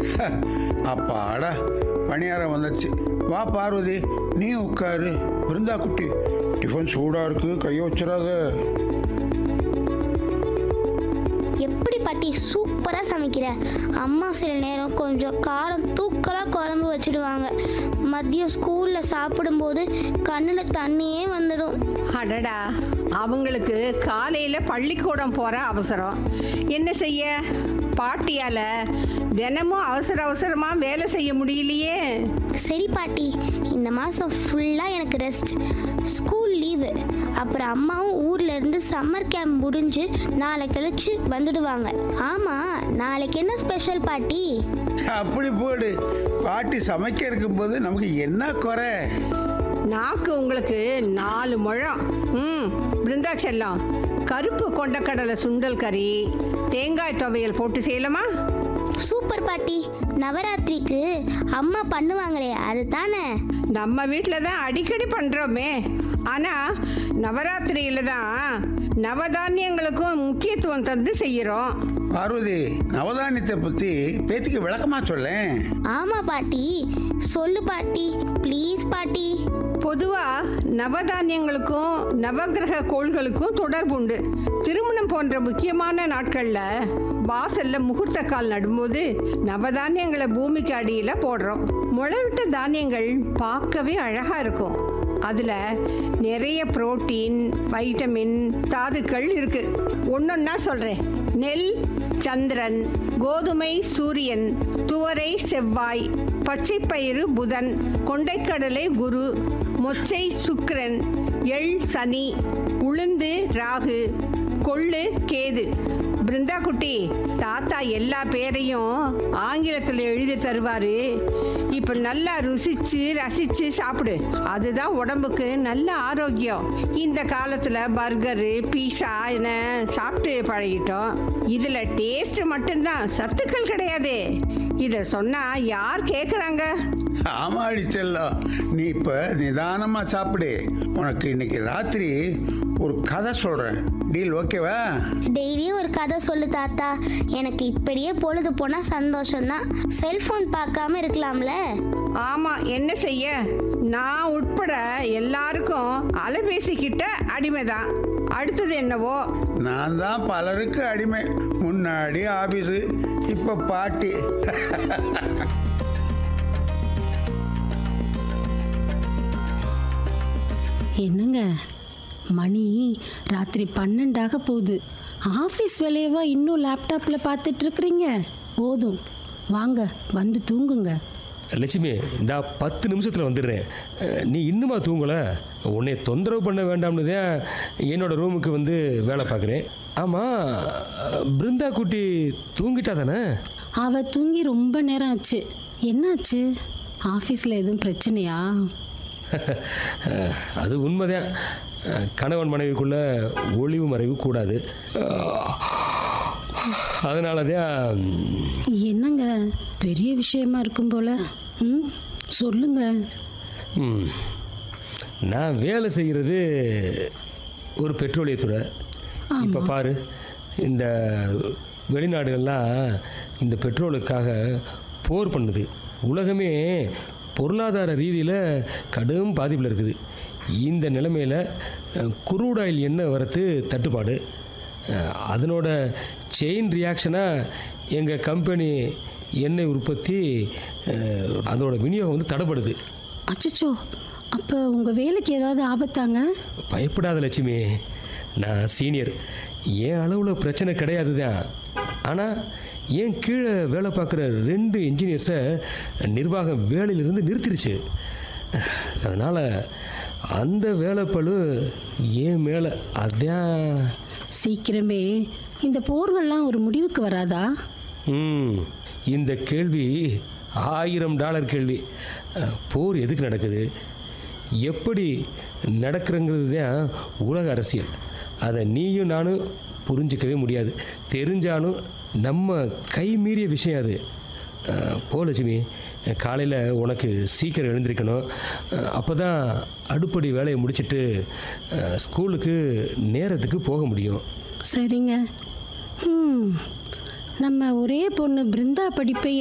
அப்பாடா பணியாரம் வந்துடுச்சு வா பார்வதி நீ உட்காரு பிருந்தா குட்டி டிஃபன் சூடாக இருக்கு கையை வச்சிடாத எப்படி பாட்டி சூப்பராக சமைக்கிற அம்மா சில நேரம் கொஞ்சம் காரம் தூக்கலாக குழம்பு வச்சிடுவாங்க மதியம் ஸ்கூலில் சாப்பிடும்போது கண்ணில் தண்ணியே வந்துடும் அடடா அவங்களுக்கு காலையில் பள்ளிக்கூடம் போகிற அவசரம் என்ன செய்ய பாட்டியால் தினமும் அவசர அவசரமாக வேலை செய்ய முடியலையே சரி பாட்டி இந்த மாதம் ஃபுல்லாக எனக்கு ரெஸ்ட் ஸ்கூல் லீவு அப்புறம் அம்மாவும் ஊர்ல இருந்து சம்மர் கேம்ப் முடிஞ்சு நாளை கழிச்சு வந்துடுவாங்க ஆமாம் நாளைக்கு என்ன ஸ்பெஷல் பாட்டி அப்படி போடு பாட்டி சமைக்க இருக்கும்போது நமக்கு என்ன குறை நாக்கு உங்களுக்கு நாலு முழம் ம் பிருந்தா செல்லம் கருப்பு கொண்டக்கடலை சுண்டல் கறி தேங்காய் துவையல் போட்டு செய்யலாமா சூப்பர் பாட்டி நவராத்திரிக்கு அம்மா பண்ணுவாங்களே அது தானே நம்ம வீட்டில் தான் அடிக்கடி பண்ணுறோமே ஆனால் நவராத்திரியில் தான் நவதானியங்களுக்கும் முக்கியத்துவம் தந்து செய்கிறோம் பார்வதி நவதானியத்தை பற்றி பேத்திக்கு விளக்கமாக சொல்லேன் ஆமாம் பாட்டி சொல்லு பாட்டி ப்ளீஸ் பாட்டி பொதுவாக நவதானியங்களுக்கும் நவக்கிரக கோள்களுக்கும் தொடர்பு உண்டு திருமணம் போன்ற முக்கியமான நாட்களில் வாசல்ல முகூர்த்த கால் நடும்போது நவதானியங்களை பூமிக்கு அடியில் போடுறோம் முளைவிட்ட தானியங்கள் பார்க்கவே அழகாக இருக்கும் அதில் நிறைய புரோட்டீன் வைட்டமின் தாதுக்கள் இருக்கு ஒன்றொன்னா சொல்கிறேன் நெல் சந்திரன் கோதுமை சூரியன் துவரை செவ்வாய் பச்சைப்பயிறு புதன் கொண்டைக்கடலை குரு மொச்சை சுக்கிரன் எள் சனி உளுந்து ராகு கொள்ளு கேது பிருந்தா குட்டி தாத்தா எல்லா பேரையும் ஆங்கிலத்தில் எழுதி தருவாரு இப்போ நல்லா ருசிச்சு ரசிச்சு சாப்பிடு அதுதான் உடம்புக்கு நல்ல ஆரோக்கியம் இந்த காலத்தில் பர்கரு பீஸா என சாப்பிட்டு பழகிட்டோம் இதில் டேஸ்ட் மட்டும்தான் சத்துக்கள் கிடையாது இதை சொன்னால் யார் கேட்குறாங்க ஆமாடி செல்லம் நீ இப்போ நிதானமாக சாப்பிடு உனக்கு இன்னைக்கு ராத்திரி ஒரு கதை சொல்கிறேன் டீல் ஓகேவா டெய்லியும் ஒரு கதை சொல்லு தாத்தா எனக்கு இப்படியே பொழுது போனால் சந்தோஷம்தான் செல்ஃபோன் பார்க்காம இருக்கலாம்ல ஆமாம் என்ன செய்ய நான் உட்பட எல்லாருக்கும் அலைபேசி கிட்ட அடிமை தான் அடுத்தது என்னவோ நான் தான் பலருக்கு அடிமை முன்னாடி ஆபீஸு இப்போ பாட்டி என்னங்க மணி ராத்திரி பன்னெண்டாக போகுது ஆஃபீஸ் வேலையவா இன்னும் லேப்டாப்பில் பார்த்துட்டு இருக்கிறீங்க போதும் வாங்க வந்து தூங்குங்க லட்சுமி இந்த பத்து நிமிஷத்தில் வந்துடுறேன் அஹ், நீ இன்னுமா தூங்கலை உன்னை தொந்தரவு பண்ண வேண்டாம்னு தான் என்னோட ரூமுக்கு வந்து வேலை பார்க்குறேன் ஆமாம் பிருந்தா குட்டி தூங்கிட்டா தானே அவ தூங்கி ரொம்ப நேரம் ஆச்சு என்னாச்சு ஆஃபீஸில் எதுவும் பிரச்சனையா அஹ், அது உண்மைதான் அஹ், கணவன் மனைவிக்குள்ள ஒளிவு மறைவு கூடாது அதனால தான் என்னங்க பெரிய விஷயமா இருக்கும் போல ம் சொல்லுங்க ம், நான் வேலை செய்கிறது ஒரு பெட்ரோலியத்துறை இப்போ பாரு இந்த வெளிநாடுகள்லாம் இந்த பெட்ரோலுக்காக போர் பண்ணுது உலகமே பொருளாதார ரீதியில் கடும் பாதிப்பில் இருக்குது இந்த நிலைமையில் குரூட் ஆயில் எண்ணெய் வரத்து தட்டுப்பாடு அஹ், அதனோட செயின் ரியாக்ஷனாக எங்கள் கம்பெனி எண்ணெய் உற்பத்தி அஹ், அதோட விநியோகம் வந்து தடைப்படுது அச்சச்சோ அப்போ உங்கள் வேலைக்கு ஏதாவது ஆபத்தாங்க பயப்படாத லட்சுமி நான் சீனியர் என் அளவில் பிரச்சனை கிடையாது தான் ஆனால் என் கீழே வேலை பார்க்குற ரெண்டு இன்ஜினியர்ஸை நிர்வாகம் வேலையிலிருந்து நிறுத்திருச்சு அதனால் அந்த வேலைப்பளு என் மேலே அதான் சீக்கிரமே இந்த போர்கள்லாம் ஒரு முடிவுக்கு வராதா ம் இந்த கேள்வி ஆயிரம் டாலர் கேள்வி அஹ், போர் எதுக்கு நடக்குது எப்படி நடக்கிறங்கிறது தான் உலக அரசியல் அதை நீயும் நானும் புரிஞ்சிக்கவே முடியாது தெரிஞ்சாலும் நம்ம கை மீறிய விஷயம் அது அஹ், போ லட்சுமி காலையில் உனக்கு சீக்கிரம் எழுந்திருக்கணும் அப்போ தான் அடுப்படி வேலையை முடிச்சிட்டு அஹ், ஸ்கூலுக்கு நேரத்துக்கு போக முடியும் சரிங்க ம் நம்ம ஒரே பொண்ணு பிருந்தா படிப்பை